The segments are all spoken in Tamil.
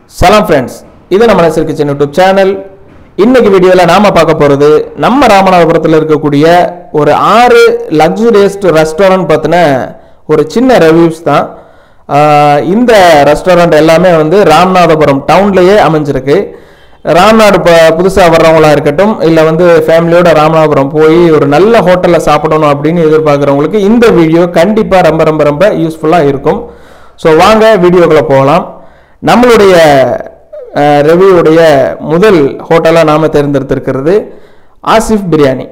சலாம் ஃப்ரெண்ட்ஸ் இது நம்ம நெசர் கிச்சன் யூடியூப் சேனல் இன்னைக்கு வீடியோவில் நாம பார்க்க போகிறது நம்ம ராமநாதபுரத்தில் இருக்கக்கூடிய ஒரு ஆறு லக்ஸுரியஸ்ட் ரெஸ்டாரண்ட் பற்றின ஒரு சின்ன ரிவ்யூஸ் தான் ஆஹ் இந்த ரெஸ்டாரண்ட் எல்லாமே வந்து ராமநாதபுரம் டவுன்லேயே அமைஞ்சிருக்கு ராம்நாடு இப்போ புதுசாக வர்றவங்களா இருக்கட்டும் இல்லை வந்து ஃபேமிலியோட ராமநாதபுரம் போய் ஒரு நல்ல ஹோட்டலில் சாப்பிடணும் அப்படின்னு எதிர்பார்க்குறவங்களுக்கு இந்த வீடியோ கண்டிப்பாக ரொம்ப ரொம்ப ரொம்ப யூஸ்ஃபுல்லாக இருக்கும் ஸோ வாங்க வீடியோக்குள்ளே போகலாம் நம்மளுடைய ரெவியூடைய முதல் ஹோட்டலாக நாம் தேர்ந்தெடுத்திருக்கிறது ஆசிஃப் பிரியாணி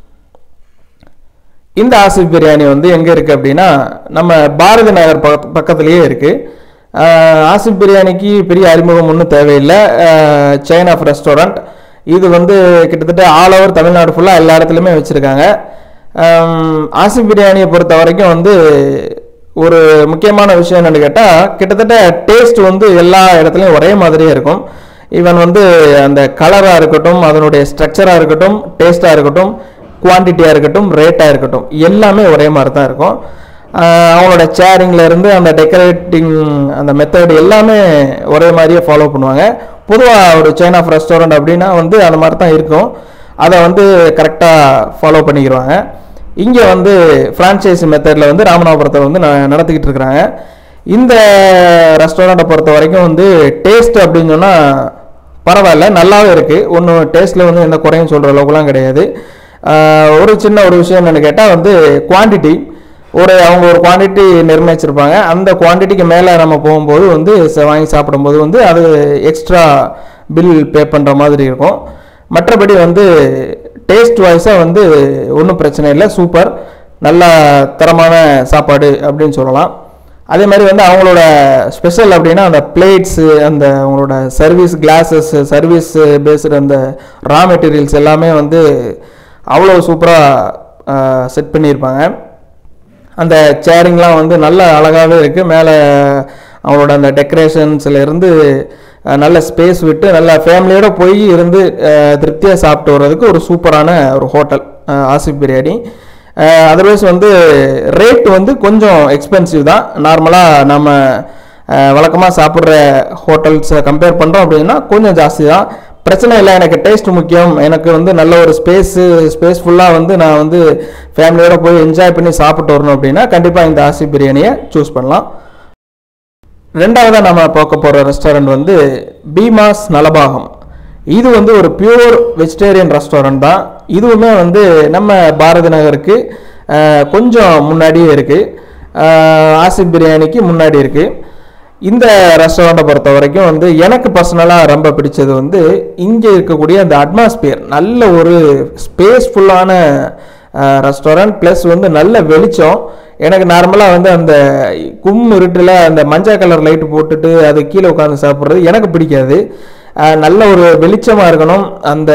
இந்த ஆசிஃப் பிரியாணி வந்து எங்கே இருக்குது அப்படின்னா நம்ம பாரதி நகர் பக்க பக்கத்துலேயே இருக்குது ஆசிஃப் பிரியாணிக்கு பெரிய அறிமுகம் ஒன்றும் தேவையில்லை செயின் ஆஃப் ரெஸ்டாரண்ட் இது வந்து கிட்டத்தட்ட ஆல் ஓவர் தமிழ்நாடு ஃபுல்லாக எல்லா இடத்துலையுமே வச்சுருக்காங்க ஆசிஃப் பிரியாணியை பொறுத்த வரைக்கும் வந்து ஒரு முக்கியமான விஷயம் என்னன்னு கேட்டால் கிட்டத்தட்ட டேஸ்ட் வந்து எல்லா இடத்துலையும் ஒரே மாதிரியே இருக்கும் ஈவன் வந்து அந்த கலராக இருக்கட்டும் அதனுடைய ஸ்ட்ரக்சராக இருக்கட்டும் டேஸ்ட்டாக இருக்கட்டும் குவான்டிட்டியாக இருக்கட்டும் ரேட்டாக இருக்கட்டும் எல்லாமே ஒரே மாதிரி தான் இருக்கும் ஆஹ் அவங்களோட சேரிங்ல இருந்து அந்த டெக்கரேட்டிங் அந்த மெத்தட் எல்லாமே ஒரே மாதிரியே ஃபாலோ பண்ணுவாங்க பொதுவாக ஒரு செயின் ஆஃப் ரெஸ்டாரண்ட் அப்படின்னா வந்து அந்த மாதிரி தான் இருக்கும் அதை வந்து கரெக்டாக ஃபாலோ பண்ணிக்கிடுவாங்க இங்கே வந்து ஃப்ரான்ச்சைசி மெத்தடில் வந்து ராமநாதபுரத்தை வந்து ந- நடத்திக்கிட்டு இருக்கிறாங்க இந்த ரெஸ்டாரண்ட்டை பொறுத்த வரைக்கும் வந்து டேஸ்ட் அப்படின்னு சொன்னால் பரவாயில்ல நல்லாவே இருக்குது ஒன்றும் டேஸ்ட்டில் வந்து எந்த குறையும் சொல்கிற அளவுக்குலாம் கிடையாது ஆஹ் ஒரு சின்ன ஒரு விஷயம் என்னென்னு கேட்டால் வந்து குவான்டிட்டி ஒரு அவங்க ஒரு குவான்டிட்டி நிர்ணயிச்சிருப்பாங்க அந்த குவான்டிட்டிக்கு மேலே நம்ம போகும்போது வந்து ச- வாங்கி சாப்பிடும்போது வந்து அது எக்ஸ்ட்ரா பில் பே பண்ணுற மாதிரி இருக்கும் மற்றபடி வந்து டேஸ்ட் வைஸாக வந்து ஒன்றும் பிரச்சனை இல்லை சூப்பர் நல்ல தரமான சாப்பாடு அப்படின்னு சொல்லலாம் அதே மாதிரி வந்து அவங்களோட ஸ்பெஷல் அப்படின்னா அந்த பிளேட்ஸு அந்த அவங்களோட சர்வீஸ் கிளாஸஸ் சர்வீஸ் பேஸ்டு அந்த ரா மெட்டீரியல்ஸ் எல்லாமே வந்து அவ்வளோ சூப்பராக செட் பண்ணியிருப்பாங்க அந்த சேரிங்லாம் வந்து நல்ல அழகாகவே இருக்குது மேலே அவங்களோட அந்த டெக்கரேஷன்ஸில் இருந்து அஹ், நல்ல ஸ்பேஸ் விட்டு நல்ல ஃபேமிலியோட போய் இருந்து திருப்தியாக சாப்பிட்டு வர்றதுக்கு ஒரு சூப்பரான ஒரு ஹோட்டல் ஆசிப் பிரியாணி அதர்வைஸ் வந்து ரேட் வந்து கொஞ்சம் எக்ஸ்பென்சிவ் தான் நார்மலாக நம்ம வழக்கமாக சாப்பிட்ற ஹோட்டல்ஸை கம்பேர் பண்ணுறோம் அப்படின்னா கொஞ்சம் ஜாஸ்தி தான் பிரச்சனை இல்லை எனக்கு டேஸ்ட் முக்கியம் எனக்கு வந்து நல்ல ஒரு ஸ்பேஸு ஸ்பேஸ் ஃபுல்லாக வந்து நான் வந்து ஃபேமிலியோட போய் என்ஜாய் பண்ணி சாப்பிட்டு வரணும் அப்படின்னா கண்டிப்பாக இந்த ஆசி பிரியாணியை சூஸ் பண்ணலாம் ரெண்டாவதாக நம்ம பார்க்க போகிற ரெஸ்டாரண்ட் வந்து பீமாஸ் நலபாகம் இது வந்து ஒரு பியூர் வெஜிடேரியன் ரெஸ்டாரண்ட் தான் இதுவுமே வந்து நம்ம பாரதி நகருக்கு அஹ், கொஞ்சம் முன்னாடியே இருக்குது ஆசிப் பிரியாணிக்கு முன்னாடி இருக்குது இந்த ரெஸ்டாரண்ட்டை பொறுத்த வரைக்கும் வந்து எனக்கு பர்சனலாக ரொம்ப பிடிச்சது வந்து இங்கே இருக்கக்கூடிய அந்த அட்மாஸ்பியர் நல்ல ஒரு ஸ்பேஸ்ஃபுல்லான ரெஸ்டாரண்ட் ப்ளஸ் வந்து நல்ல வெளிச்சம் எனக்கு நார்மலாக வந்து அந்த கும் இருட்டில் அந்த மஞ்சள் கலர் லைட் போட்டுட்டு அது கீழே உட்காந்து சாப்பிட்றது எனக்கு பிடிக்காது அஹ் நல்ல ஒரு வெளிச்சமாக இருக்கணும் அந்த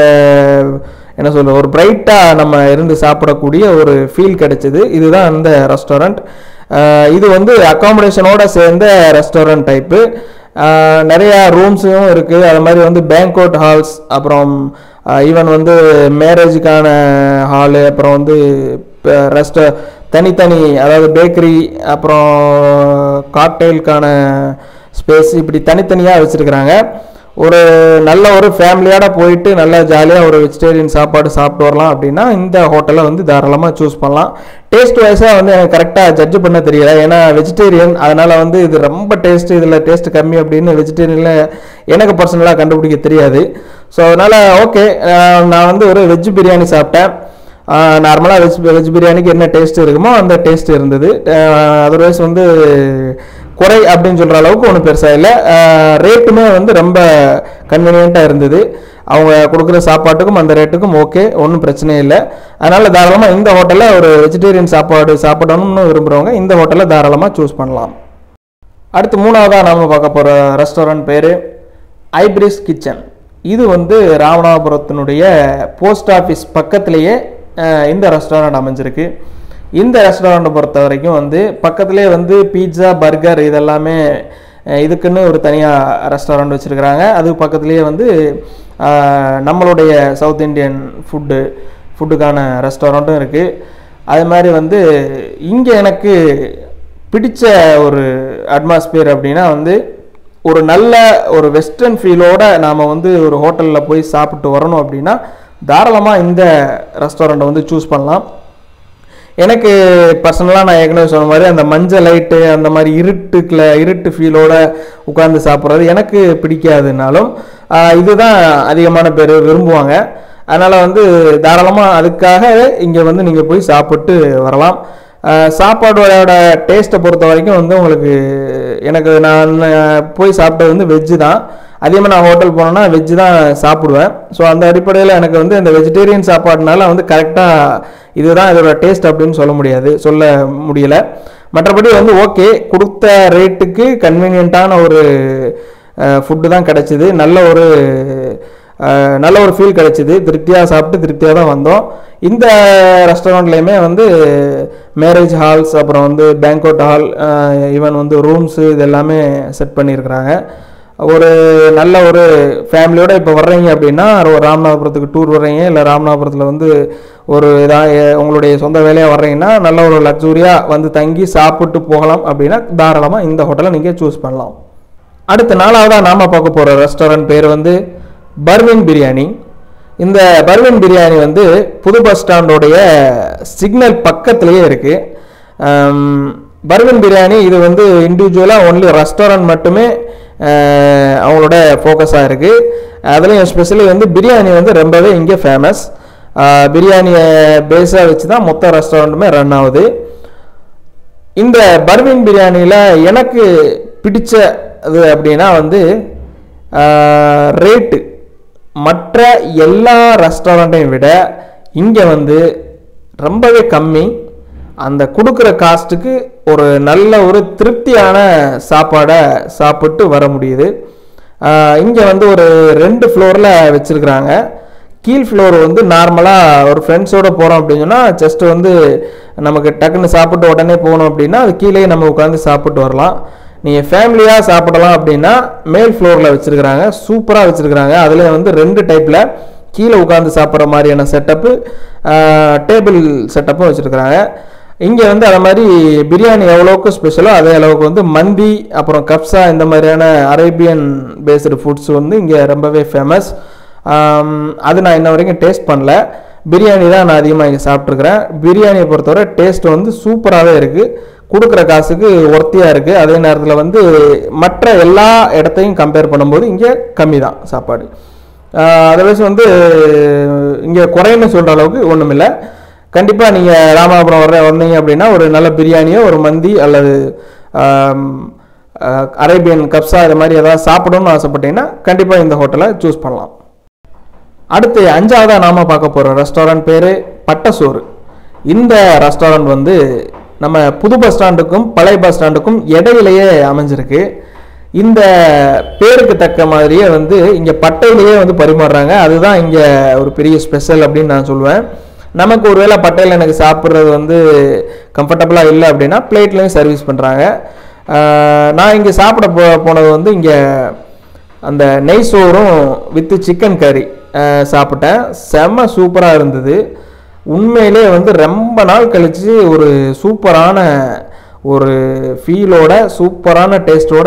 என்ன சொல்ற ஒரு பிரைட்டாக நம்ம இருந்து சாப்பிடக்கூடிய ஒரு ஃபீல் கிடைச்சது இதுதான் அந்த ரெஸ்டாரண்ட் இது வந்து அக்காமடேஷனோட சேர்ந்த ரெஸ்டாரண்ட் டைப்பு நிறையா ரூம்ஸும் இருக்குது அது மாதிரி வந்து பேங்க்அவுட் ஹால்ஸ் அப்புறம் ஈவன் வந்து மேரேஜுக்கான ஹாலு அப்புறம் வந்து ரெஸ்ட தனித்தனி அதாவது பேக்கரி அப்புறம் காக்டெயிலுக்கான ஸ்பேஸ் இப்படி தனித்தனியாக வச்சுருக்குறாங்க ஒரு நல்ல ஒரு ஃபேமிலியோட போயிட்டு நல்லா ஜாலியாக ஒரு வெஜிடேரியன் சாப்பாடு சாப்பிட்டு வரலாம் அப்படின்னா இந்த ஹோட்டலை வந்து தாராளமாக சூஸ் பண்ணலாம் டேஸ்ட் வைஸாக வந்து எனக்கு கரெக்டாக ஜட்ஜ் பண்ண தெரியல ஏன்னா வெஜிடேரியன் அதனால் வந்து இது ரொம்ப டேஸ்ட் இதில் டேஸ்ட் கம்மி அப்படின்னு வெஜிடேரியனில் எனக்கு பர்சனலாக கண்டுபிடிக்க தெரியாது ஸோ அதனால் ஓகே நான் வந்து ஒரு வெஜ் பிரியாணி சாப்பிட்டேன் நார்மலாக வெஜ் வெஜ் பிரியாணிக்கு என்ன டேஸ்ட் இருக்குமோ அந்த டேஸ்ட் இருந்தது அதர்வைஸ் வந்து குறை அப்படின்னு சொல்கிற அளவுக்கு ஒன்றும் பெருசாக இல்லை ரேட்டுமே வந்து ரொம்ப கன்வீனியண்ட்டாக இருந்தது அவங்க கொடுக்குற சாப்பாட்டுக்கும் அந்த ரேட்டுக்கும் ஓகே ஒன்றும் பிரச்சனை இல்லை அதனால் தாராளமாக இந்த ஹோட்டலில் ஒரு வெஜிடேரியன் சாப்பாடு சாப்பிடணும்னு விரும்புகிறவங்க இந்த ஹோட்டலில் தாராளமாக சூஸ் பண்ணலாம் அடுத்து மூணாவதாக நாம் பார்க்க போகிற ரெஸ்டாரண்ட் பேர் ஐப்ரிஸ் கிச்சன் இது வந்து ராமநாதபுரத்தினுடைய போஸ்ட் ஆஃபீஸ் பக்கத்திலேயே அஹ், இந்த ரெஸ்டாரண்ட் அமைஞ்சிருக்கு இந்த ரெஸ்டாரண்ட்டை பொறுத்த வரைக்கும் வந்து பக்கத்திலே வந்து பீட்சா பர்கர் இதெல்லாமே அஹ், இதுக்குன்னு ஒரு தனியாக ரெஸ்டாரண்ட் வச்சுருக்கிறாங்க அது பக்கத்துலேயே வந்து அஹ், நம்மளுடைய சவுத் இந்தியன் ஃபுட்டு ஃபுட்டுக்கான ரெஸ்டாரண்ட்டும் இருக்குது அது மாதிரி வந்து இங்கே எனக்கு பிடிச்ச ஒரு அட்மாஸ்பியர் அப்படின்னா வந்து ஒரு நல்ல ஒரு வெஸ்டர்ன் ஃபீலோட நாம் வந்து ஒரு ஹோட்டலில் போய் சாப்பிட்டு வரணும் அப்படின்னா தாராளமாக இந்த ரெஸ்டாரண்ட்டை வந்து சூஸ் பண்ணலாம் எனக்கு பர்சனலாக நான் ஏற்கனவே சொன்ன மாதிரி அந்த மஞ்சள் லைட்டு அந்த மாதிரி இருட்டுக்குள்ள இருட்டு ஃபீலோட உட்காந்து சாப்பிட்றது எனக்கு பிடிக்காதுனாலும் ஆஹ், இதுதான் அதிகமான பேர் விரும்புவாங்க அதனால் வந்து தாராளமாக அதுக்காக இங்கே வந்து நீங்கள் போய் சாப்பிட்டு வரலாம் ஆஹ், சாப்பாடோட டேஸ்ட்டை பொறுத்த வரைக்கும் வந்து உங்களுக்கு எனக்கு நான் போய் சாப்பிட்டது வந்து வெஜ்ஜு தான் அதிகமாக நான் ஹோட்டல் போனேன்னா வெஜ்ஜு தான் சாப்பிடுவேன் ஸோ அந்த அடிப்படையில் எனக்கு வந்து இந்த வெஜிடேரியன் சாப்பாடுனால வந்து கரெக்டாக இதுதான் இதோட டேஸ்ட் அப்படின்னு சொல்ல முடியாது சொல்ல முடியல மற்றபடி வந்து ஓகே கொடுத்த ரேட்டுக்கு கன்வீனியண்ட்டான ஒரு ஃபுட்டு தான் கிடச்சிது நல்ல ஒரு அஹ், நல்ல ஒரு ஃபீல் கிடச்சிது திருப்தியாக சாப்பிட்டு திருப்தியாக தான் வந்தோம் இந்த ரெஸ்டாரண்ட்லேயுமே வந்து மேரேஜ் ஹால்ஸ் அப்புறம் வந்து பேங்க்அவுட் ஹால் ஈவன் வந்து ரூம்ஸு இது எல்லாமே செட் பண்ணியிருக்கிறாங்க ஒரு நல்ல ஒரு ஃபேமிலியோட இப்போ வர்றீங்க அப்படின்னா ஒரு ராமநாதபுரத்துக்கு டூர் வர்றீங்க இல்லை ராமநாதபுரத்தில் வந்து ஒரு இதாக உங்களுடைய சொந்த வேலையாக வர்றீங்கன்னா நல்ல ஒரு லக்ஸூரியாக வந்து தங்கி சாப்பிட்டு போகலாம் அப்படின்னா தாராளமாக இந்த ஹோட்டலை நீங்கள் சூஸ் பண்ணலாம் அடுத்த நாலாவதாக நாம பார்க்க போகிற ரெஸ்டாரண்ட் பேர் வந்து பர்வின் பிரியாணி இந்த பர்வின் பிரியாணி வந்து புது பஸ் ஸ்டாண்டோடைய சிக்னல் பக்கத்துலேயே இருக்குது பர்வின் பிரியாணி இது வந்து இண்டிவிஜுவலாக ஒன்லி ரெஸ்டாரண்ட் மட்டுமே அஹ், அவங்களோட ஃபோக்கஸாக இருக்குது அதுலேயும் எஸ்பெஷலி வந்து பிரியாணி வந்து ரொம்பவே இங்கே ஃபேமஸ் பிரியாணியை பேஸாக வச்சு தான் மொத்த ரெஸ்டாரண்ட்டுமே ரன் ஆகுது இந்த பர்வீன் பிரியாணியில் எனக்கு பிடிச்சது அப்படின்னா வந்து ரேட்டு மற்ற எல்லா ரெஸ்டாரண்ட்டையும் விட இங்கே வந்து ரொம்பவே கம்மி அந்த கொடுக்குற காஸ்ட்டுக்கு ஒரு நல்ல ஒரு திருப்தியான சாப்பாடை சாப்பிட்டு வர முடியுது இங்கே வந்து ஒரு ரெண்டு ஃப்ளோரில் வச்சுருக்குறாங்க கீழ் ஃப்ளோர் வந்து நார்மலாக ஒரு ஃப்ரெண்ட்ஸோடு போகிறோம் அப்படின்னு சொன்னால் ஜஸ்ட் வந்து நமக்கு டக்குன்னு சாப்பிட்டு உடனே போகணும் அப்படின்னா அது கீழே நம்ம உட்காந்து சாப்பிட்டு வரலாம் நீங்கள் ஃபேமிலியாக சாப்பிடலாம் அப்படின்னா மேல் ஃப்ளோரில் வச்சுருக்குறாங்க சூப்பராக வச்சுருக்குறாங்க அதில் வந்து ரெண்டு டைப்பில் கீழே உட்காந்து சாப்பிட்ற மாதிரியான செட்டப்பு டேபிள் செட்டப்பும் வச்சுருக்குறாங்க இங்கே வந்து அது மாதிரி பிரியாணி எவ்வளோக்கு ஸ்பெஷலோ அதே அளவுக்கு வந்து மந்தி அப்புறம் கப்ஸா இந்த மாதிரியான அரேபியன் பேஸ்டு ஃபுட்ஸ் வந்து இங்கே ரொம்பவே ஃபேமஸ் அது நான் இன்ன வரைக்கும் டேஸ்ட் பண்ணல பிரியாணி தான் நான் அதிகமாக இங்கே சாப்பிட்ருக்கிறேன் பிரியாணியை பொறுத்தவரை டேஸ்ட் வந்து சூப்பராகவே இருக்குது கொடுக்குற காசுக்கு ஒர்த்தியாக இருக்குது அதே நேரத்தில் வந்து மற்ற எல்லா இடத்தையும் கம்பேர் பண்ணும்போது இங்கே கம்மி தான் சாப்பாடு அதர்வைஸ் வந்து இங்கே குறைன்னு சொல்கிற அளவுக்கு ஒன்றும் இல்லை கண்டிப்பாக நீங்கள் ராமநாதபுரம் வர வந்தீங்க அப்படின்னா ஒரு நல்ல பிரியாணியோ ஒரு மந்தி அல்லது ஆம், அஹ், அரேபியன் கப்ஸா இது மாதிரி ஏதாவது சாப்பிடணும்னு ஆசைப்பட்டீங்கன்னா கண்டிப்பாக இந்த ஹோட்டலை சூஸ் பண்ணலாம் அடுத்து அஞ்சாவதாக நாம பார்க்க போகிற ரெஸ்டாரண்ட் பேர் பட்டசோறு இந்த ரெஸ்டாரண்ட் வந்து நம்ம புது பஸ் ஸ்டாண்டுக்கும் பழைய பஸ் ஸ்டாண்டுக்கும் இடையிலேயே அமைஞ்சிருக்கு இந்த பேருக்கு தக்க மாதிரியே வந்து இங்கே பட்டையிலேயே வந்து பரிமாறுறாங்க அதுதான் இங்கே ஒரு பெரிய ஸ்பெஷல் அப்படின்னு நான் சொல்லுவேன் நமக்கு ஒருவேளை பட்டையில் எனக்கு சாப்பிட்றது வந்து கம்ஃபர்டபுளாக இல்லை அப்படின்னா பிளேட்லேயும் சர்வீஸ் பண்ணுறாங்க நான் இங்கே சாப்பிட போ போனது வந்து இங்கே அந்த நெய் சோறும் வித்து சிக்கன் கறி சாப்பிட்டேன் செம்ம சூப்பராக இருந்தது உண்மையிலே வந்து ரொம்ப நாள் கழித்து ஒரு சூப்பரான ஒரு ஃபீலோட சூப்பரான டேஸ்ட்டோட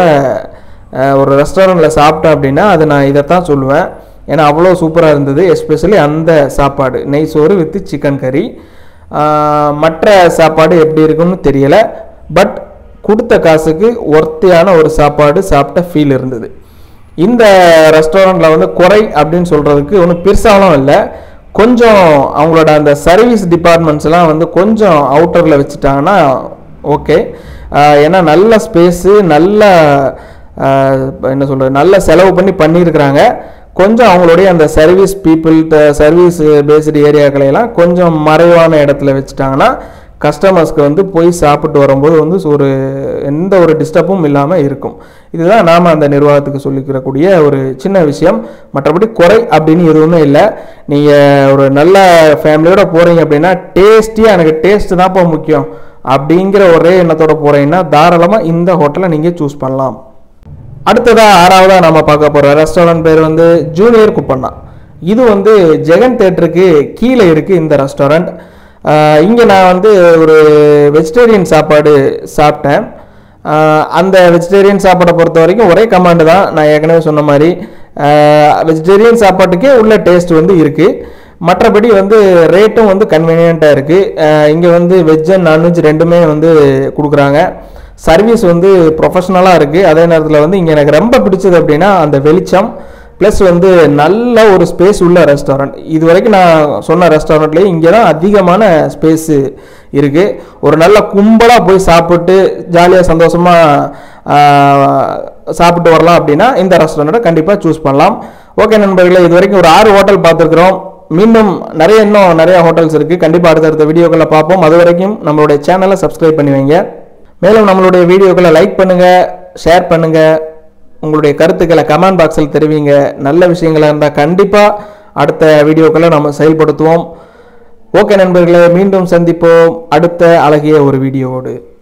ஒரு ரெஸ்டாரண்ட்டில் சாப்பிட்டேன் அப்படின்னா அது நான் இதைத்தான் சொல்லுவேன் ஏன்னா அவ்வளோ சூப்பராக இருந்தது எஸ்பெஷலி அந்த சாப்பாடு நெய் சோறு வித்து சிக்கன் கறி மற்ற சாப்பாடு எப்படி இருக்குன்னு தெரியலை பட் கொடுத்த காசுக்கு ஒர்த்தியான ஒரு சாப்பாடு சாப்பிட்ட ஃபீல் இருந்தது இந்த ரெஸ்டாரண்ட்டில் வந்து குறை அப்படின்னு சொல்கிறதுக்கு ஒன்றும் பெருசாலும் இல்லை கொஞ்சம் அவங்களோட அந்த சர்வீஸ் டிபார்ட்மெண்ட்ஸ்லாம் வந்து கொஞ்சம் அவுட்டரில் வச்சுட்டாங்கன்னா ஓகே ஏன்னா நல்ல ஸ்பேஸு நல்ல ஆஹ், என்ன சொல்கிறது நல்ல செலவு பண்ணி பண்ணியிருக்கிறாங்க கொஞ்சம் அவங்களுடைய அந்த சர்வீஸ் பீப்புள் சர்வீஸ் பேஸ்டு ஏரியாக்களையெல்லாம் கொஞ்சம் மறைவான இடத்துல வச்சுட்டாங்கன்னா கஸ்டமர்ஸ்க்கு வந்து போய் சாப்பிட்டு வரும்போது வந்து ஒரு எந்த ஒரு டிஸ்டர்பும் இல்லாமல் இருக்கும் இதுதான் நாம் அந்த நிர்வாகத்துக்கு சொல்லிக்கிறக்கூடிய ஒரு சின்ன விஷயம் மற்றபடி குறை அப்படின்னு எதுவுமே இல்லை நீங்கள் ஒரு நல்ல ஃபேமிலியோட போகிறீங்க அப்படின்னா டேஸ்டியாக எனக்கு டேஸ்ட் தான்ப்பா முக்கியம் அப்படிங்கிற ஒரே எண்ணத்தோட போகிறீங்கன்னா தாராளமாக இந்த ஹோட்டலை நீங்கள் சூஸ் பண்ணலாம் அடுத்ததா ஆறாவதா நம்ம பார்க்க போற ரெஸ்டாரண்ட் பேர் வந்து ஜூனியர் குப்பண்ணா இது வந்து ஜெகன் தேட்டருக்கு கீழே இருக்கு இந்த ரெஸ்டாரண்ட் இங்கே நான் வந்து ஒரு வெஜிடேரியன் சாப்பாடு சாப்பிட்டேன் ஆஹ் அந்த வெஜிடேரியன் சாப்பாடை பொறுத்த வரைக்கும் ஒரே கமாண்டு தான் நான் ஏற்கனவே சொன்ன மாதிரி வெஜிடேரியன் சாப்பாட்டுக்கே உள்ள டேஸ்ட் வந்து இருக்குது மற்றபடி வந்து ரேட்டும் வந்து கன்வீனியண்ட்டாக இருக்குது இங்கே வந்து வெஜ் அண்ட் நான்வெஜ் ரெண்டுமே வந்து கொடுக்குறாங்க சர்வீஸ் வந்து ப்ரொஃபஷ்னலாக இருக்குது அதே நேரத்தில் வந்து இங்கே எனக்கு ரொம்ப பிடிச்சது அப்படின்னா அந்த வெளிச்சம் ப்ளஸ் வந்து நல்ல ஒரு ஸ்பேஸ் உள்ள ரெஸ்டாரண்ட் இது வரைக்கும் நான் சொன்ன ரெஸ்டாரண்ட்லேயே இங்கே தான் அதிகமான ஸ்பேஸு இருக்குது ஒரு நல்ல கும்பலாக போய் சாப்பிட்டு ஜாலியாக சந்தோஷமாக சாப்பிட்டு வரலாம் அப்படின்னா இந்த ரெஸ்டாரண்ட்டை கண்டிப்பாக சூஸ் பண்ணலாம் ஓகே நண்பர்களே இது வரைக்கும் ஒரு ஆறு ஹோட்டல் பார்த்துருக்குறோம் மீண்டும் நிறைய இன்னும் நிறைய ஹோட்டல்ஸ் இருக்குது கண்டிப்பாக அடுத்தடுத்த வீடியோக்களை பார்ப்போம் அது வரைக்கும் நம்மளுடைய சேனலை சப்ஸ்கிரைப் பண்ணி வைங்க மேலும் நம்மளுடைய வீடியோக்களை லைக் பண்ணுங்கள் ஷேர் பண்ணுங்கள் உங்களுடைய கருத்துக்களை கமெண்ட் பாக்ஸில் தெரிவிங்க நல்ல விஷயங்களா இருந்தால் கண்டிப்பாக அடுத்த வீடியோக்களை நம்ம செயல்படுத்துவோம் ஓகே நண்பர்களே மீண்டும் சந்திப்போம் அடுத்த அழகிய ஒரு வீடியோவோடு